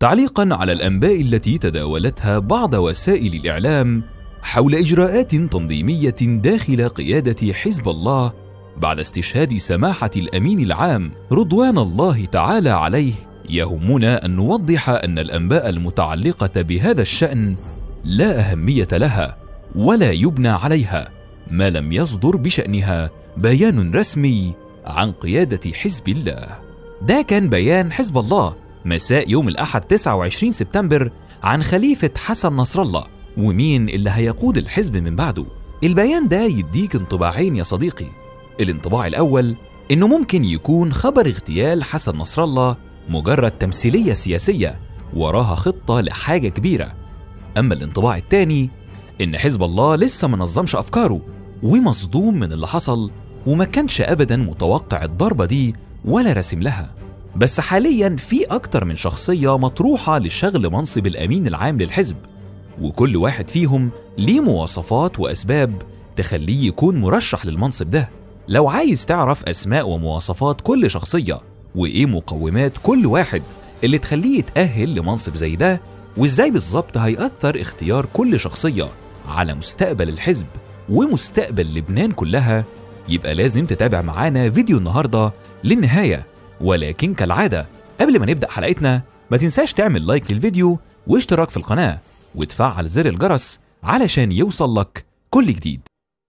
تعليقا على الانباء التي تداولتها بعض وسائل الاعلام حول اجراءات تنظيميه داخل قياده حزب الله بعد استشهاد سماحه الامين العام رضوان الله تعالى عليه يهمنا ان نوضح ان الانباء المتعلقه بهذا الشان لا اهميه لها ولا يبنى عليها ما لم يصدر بشانها بيان رسمي عن قياده حزب الله ده كان بيان حزب الله مساء يوم الأحد 29 سبتمبر عن خليفة حسن نصر الله ومين اللي هيقود الحزب من بعده البيان ده يديك انطباعين يا صديقي الانطباع الأول إنه ممكن يكون خبر اغتيال حسن نصر الله مجرد تمثيلية سياسية وراها خطة لحاجة كبيرة أما الانطباع الثاني إن حزب الله لسه منظمش أفكاره ومصدوم من اللي حصل وما كانش أبدا متوقع الضربة دي ولا رسم لها بس حاليا في أكتر من شخصية مطروحة لشغل منصب الأمين العام للحزب وكل واحد فيهم ليه مواصفات وأسباب تخليه يكون مرشح للمنصب ده لو عايز تعرف أسماء ومواصفات كل شخصية وإيه مقومات كل واحد اللي تخليه يتأهل لمنصب زي ده وإزاي بالظبط هيأثر اختيار كل شخصية على مستقبل الحزب ومستقبل لبنان كلها يبقى لازم تتابع معانا فيديو النهارده للنهايه ولكن كالعاده قبل ما نبدا حلقتنا ما تنساش تعمل لايك للفيديو واشتراك في القناه وتفعل زر الجرس علشان يوصل لك كل جديد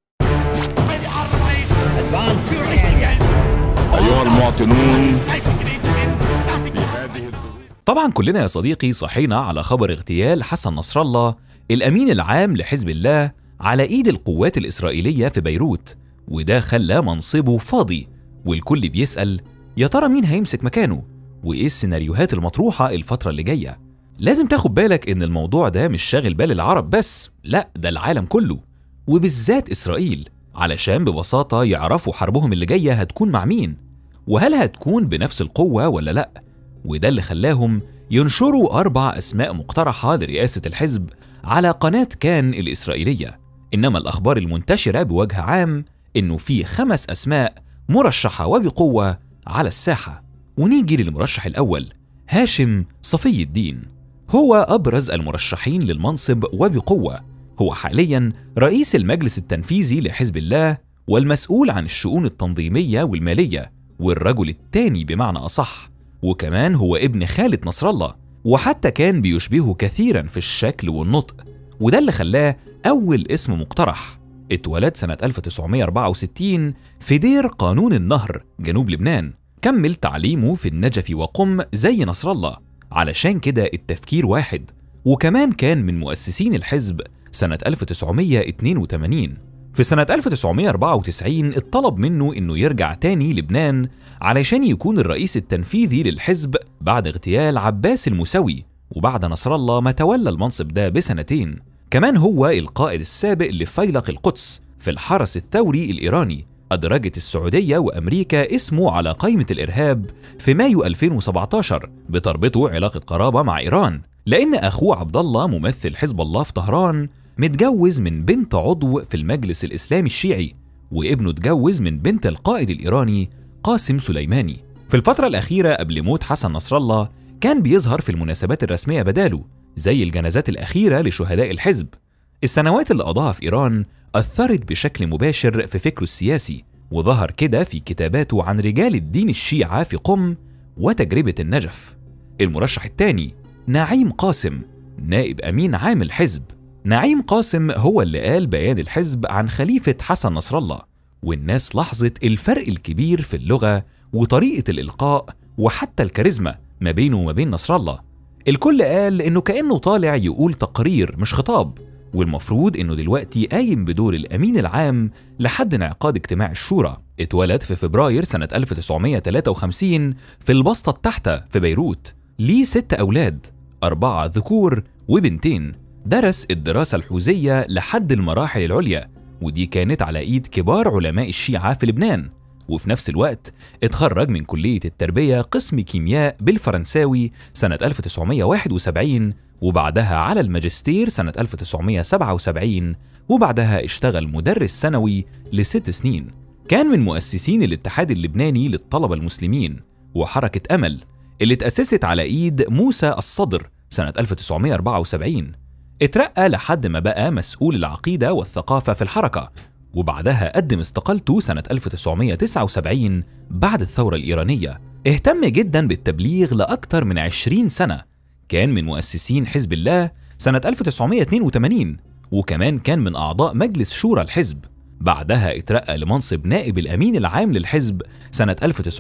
أيها المواطنون في هذه طبعا كلنا يا صديقي صحينا على خبر اغتيال حسن نصر الله الامين العام لحزب الله على ايد القوات الاسرائيليه في بيروت وده خلى منصبه فاضي والكل بيسال يا ترى مين هيمسك مكانه وايه السيناريوهات المطروحه الفتره اللي جايه لازم تاخد بالك ان الموضوع ده مش شاغل بال العرب بس لا ده العالم كله وبالذات اسرائيل علشان ببساطه يعرفوا حربهم اللي جايه هتكون مع مين وهل هتكون بنفس القوه ولا لا وده اللي خلاهم ينشروا أربع أسماء مقترحة لرئاسة الحزب على قناة كان الإسرائيلية إنما الأخبار المنتشرة بوجه عام إنه في خمس أسماء مرشحة وبقوة على الساحة ونيجي للمرشح الأول هاشم صفي الدين هو أبرز المرشحين للمنصب وبقوة هو حاليا رئيس المجلس التنفيذي لحزب الله والمسؤول عن الشؤون التنظيمية والمالية والرجل الثاني بمعنى أصح وكمان هو ابن خالد نصر الله وحتى كان بيشبهه كثيرا في الشكل والنطق وده اللي خلاه أول اسم مقترح اتولد سنة 1964 في دير قانون النهر جنوب لبنان كمل تعليمه في النجف وقم زي نصر الله علشان كده التفكير واحد وكمان كان من مؤسسين الحزب سنة 1982 في سنة 1994 اتطلب منه انه يرجع تاني لبنان علشان يكون الرئيس التنفيذي للحزب بعد اغتيال عباس المسوي وبعد نصر الله ما تولى المنصب ده بسنتين كمان هو القائد السابق لفيلق القدس في الحرس الثوري الإيراني أدرجت السعودية وأمريكا اسمه على قائمة الإرهاب في مايو 2017 بتربطه علاقة قرابة مع إيران لأن أخوه عبد الله ممثل حزب الله في طهران متجوز من بنت عضو في المجلس الإسلامي الشيعي وابنه اتجوز من بنت القائد الإيراني قاسم سليماني في الفترة الأخيرة قبل موت حسن نصر الله كان بيظهر في المناسبات الرسمية بداله زي الجنازات الأخيرة لشهداء الحزب السنوات اللي قضاها في إيران أثرت بشكل مباشر في فكره السياسي وظهر كده في كتاباته عن رجال الدين الشيعة في قم وتجربة النجف المرشح الثاني نعيم قاسم نائب أمين عام الحزب نعيم قاسم هو اللي قال بيان الحزب عن خليفة حسن نصر الله والناس لاحظت الفرق الكبير في اللغة وطريقة الإلقاء وحتى الكاريزما ما بينه وما بين نصر الله الكل قال إنه كأنه طالع يقول تقرير مش خطاب والمفروض إنه دلوقتي قايم بدور الأمين العام لحد انعقاد اجتماع الشورى اتولد في فبراير سنة 1953 في البسطة التحتة في بيروت ليه ست أولاد أربعة ذكور وبنتين درس الدراسة الحوزية لحد المراحل العليا ودي كانت على إيد كبار علماء الشيعة في لبنان وفي نفس الوقت اتخرج من كلية التربية قسم كيمياء بالفرنساوي سنة 1971 وبعدها على الماجستير سنة 1977 وبعدها اشتغل مدرس ثانوي لست سنين كان من مؤسسين الاتحاد اللبناني للطلبة المسلمين وحركة أمل اللي اتأسست على إيد موسى الصدر سنة 1974 اترقى لحد ما بقى مسؤول العقيدة والثقافة في الحركة وبعدها قدم استقالته سنة 1979 بعد الثورة الإيرانية اهتم جدا بالتبليغ لأكثر من 20 سنة كان من مؤسسين حزب الله سنة 1982 وكمان كان من أعضاء مجلس شورى الحزب بعدها اترقى لمنصب نائب الأمين العام للحزب سنة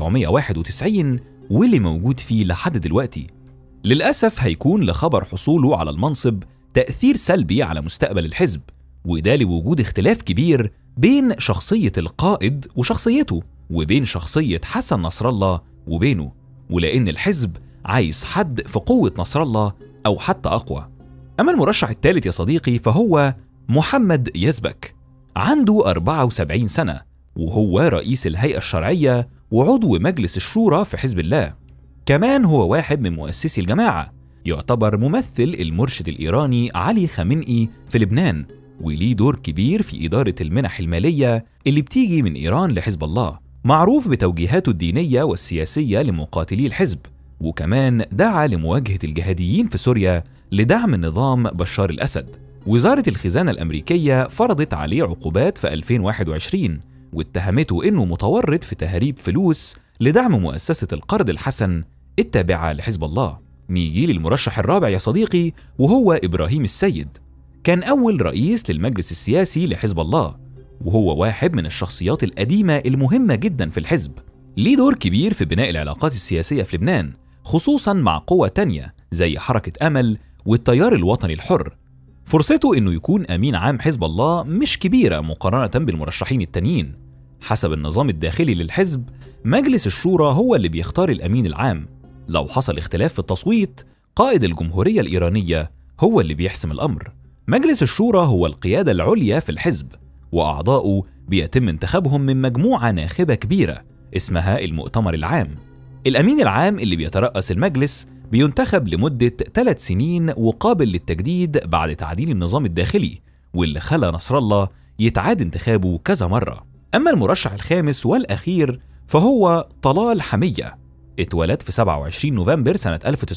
1991 واللي موجود فيه لحد دلوقتي للأسف هيكون لخبر حصوله على المنصب تأثير سلبي على مستقبل الحزب وده لوجود اختلاف كبير بين شخصية القائد وشخصيته وبين شخصية حسن نصر الله وبينه ولأن الحزب عايز حد في قوة نصر الله أو حتى أقوى أما المرشح الثالث يا صديقي فهو محمد يزبك عنده 74 سنة وهو رئيس الهيئة الشرعية وعضو مجلس الشورى في حزب الله كمان هو واحد من مؤسسي الجماعة يعتبر ممثل المرشد الإيراني علي خامنئي في لبنان وليه دور كبير في إدارة المنح المالية اللي بتيجي من إيران لحزب الله معروف بتوجيهاته الدينية والسياسية لمقاتلي الحزب وكمان دعا لمواجهة الجهاديين في سوريا لدعم نظام بشار الأسد وزارة الخزانة الأمريكية فرضت عليه عقوبات في 2021 واتهمته إنه متورط في تهريب فلوس لدعم مؤسسة القرض الحسن التابعة لحزب الله نيجي للمرشح الرابع يا صديقي وهو إبراهيم السيد كان أول رئيس للمجلس السياسي لحزب الله وهو واحد من الشخصيات القديمة المهمة جدا في الحزب ليه دور كبير في بناء العلاقات السياسية في لبنان خصوصا مع قوى تانية زي حركة أمل والتيار الوطني الحر فرصته إنه يكون أمين عام حزب الله مش كبيرة مقارنة بالمرشحين التانيين حسب النظام الداخلي للحزب مجلس الشورى هو اللي بيختار الأمين العام لو حصل اختلاف في التصويت قائد الجمهورية الإيرانية هو اللي بيحسم الأمر مجلس الشورى هو القيادة العليا في الحزب وأعضاؤه بيتم انتخابهم من مجموعة ناخبة كبيرة اسمها المؤتمر العام الأمين العام اللي بيترأس المجلس بينتخب لمدة ثلاث سنين وقابل للتجديد بعد تعديل النظام الداخلي واللي خلى نصر الله يتعاد انتخابه كذا مرة أما المرشح الخامس والأخير فهو طلال حمية اتولد في 27 نوفمبر سنة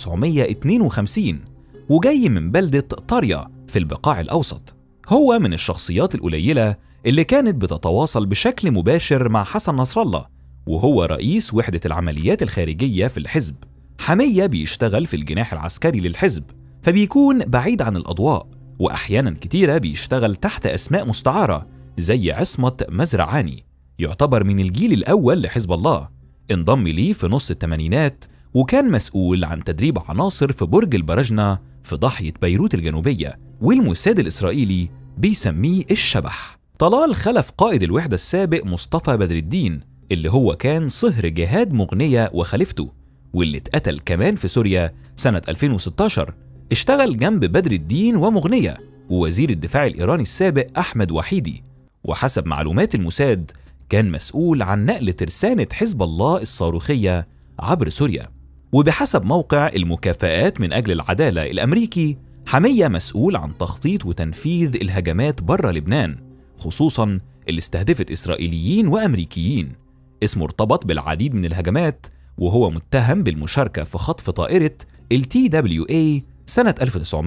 1952 وجاي من بلدة طريا في البقاع الأوسط هو من الشخصيات القليلة اللي كانت بتتواصل بشكل مباشر مع حسن نصر الله وهو رئيس وحدة العمليات الخارجية في الحزب حمية بيشتغل في الجناح العسكري للحزب فبيكون بعيد عن الأضواء وأحيانا كتيرة بيشتغل تحت أسماء مستعارة زي عصمة مزرعاني يعتبر من الجيل الأول لحزب الله انضم ليه في نص الثمانينات وكان مسؤول عن تدريب عناصر في برج البرجنة في ضاحية بيروت الجنوبية والموساد الإسرائيلي بيسميه الشبح طلال خلف قائد الوحدة السابق مصطفى بدر الدين اللي هو كان صهر جهاد مغنية وخليفته واللي اتقتل كمان في سوريا سنة 2016 اشتغل جنب بدر الدين ومغنية ووزير الدفاع الإيراني السابق أحمد وحيدي وحسب معلومات الموساد كان مسؤول عن نقل ترسانة حزب الله الصاروخية عبر سوريا وبحسب موقع المكافآت من أجل العدالة الأمريكي حمية مسؤول عن تخطيط وتنفيذ الهجمات بره لبنان خصوصا اللي استهدفت إسرائيليين وأمريكيين اسمه ارتبط بالعديد من الهجمات وهو متهم بالمشاركة في خطف طائرة ال TWA سنة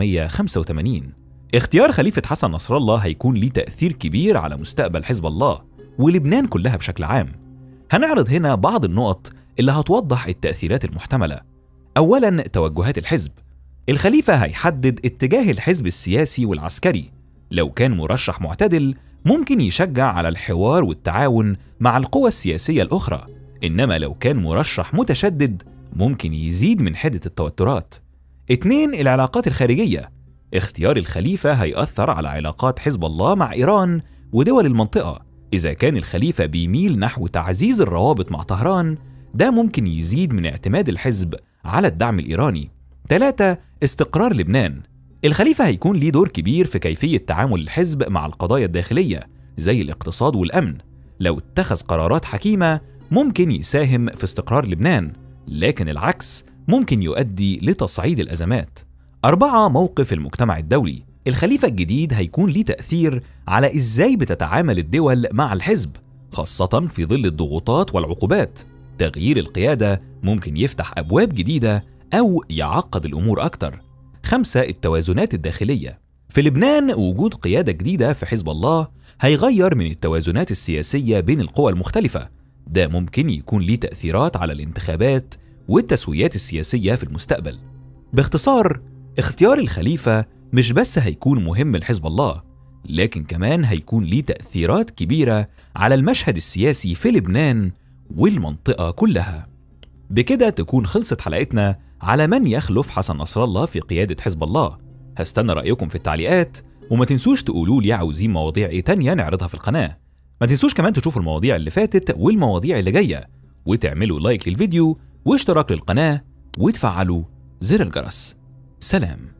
1985 اختيار خليفة حسن نصر الله هيكون ليه تأثير كبير على مستقبل حزب الله ولبنان كلها بشكل عام هنعرض هنا بعض النقط اللي هتوضح التأثيرات المحتملة أولا توجهات الحزب الخليفة هيحدد اتجاه الحزب السياسي والعسكري لو كان مرشح معتدل ممكن يشجع على الحوار والتعاون مع القوى السياسية الأخرى إنما لو كان مرشح متشدد ممكن يزيد من حدة التوترات اتنين العلاقات الخارجية اختيار الخليفة هيأثر على علاقات حزب الله مع إيران ودول المنطقة إذا كان الخليفة بيميل نحو تعزيز الروابط مع طهران ده ممكن يزيد من اعتماد الحزب على الدعم الإيراني 3. استقرار لبنان الخليفة هيكون ليه دور كبير في كيفية تعامل الحزب مع القضايا الداخلية زي الاقتصاد والأمن لو اتخذ قرارات حكيمة ممكن يساهم في استقرار لبنان لكن العكس ممكن يؤدي لتصعيد الأزمات أربعة موقف المجتمع الدولي الخليفة الجديد هيكون ليه تأثير على إزاي بتتعامل الدول مع الحزب خاصة في ظل الضغوطات والعقوبات تغيير القيادة ممكن يفتح أبواب جديدة أو يعقد الأمور أكتر خمسة التوازنات الداخلية في لبنان وجود قيادة جديدة في حزب الله هيغير من التوازنات السياسية بين القوى المختلفة ده ممكن يكون ليه تأثيرات على الانتخابات والتسويات السياسية في المستقبل باختصار اختيار الخليفة مش بس هيكون مهم لحزب الله لكن كمان هيكون ليه تأثيرات كبيرة على المشهد السياسي في لبنان والمنطقة كلها بكده تكون خلصت حلقتنا على من يخلف حسن نصر الله في قيادة حزب الله هستنى رأيكم في التعليقات وما تنسوش تقولوا لي عاوزين مواضيع ايه تانية نعرضها في القناة ما تنسوش كمان تشوفوا المواضيع اللي فاتت والمواضيع اللي جاية وتعملوا لايك للفيديو واشتراك للقناة وتفعلوا زر الجرس سلام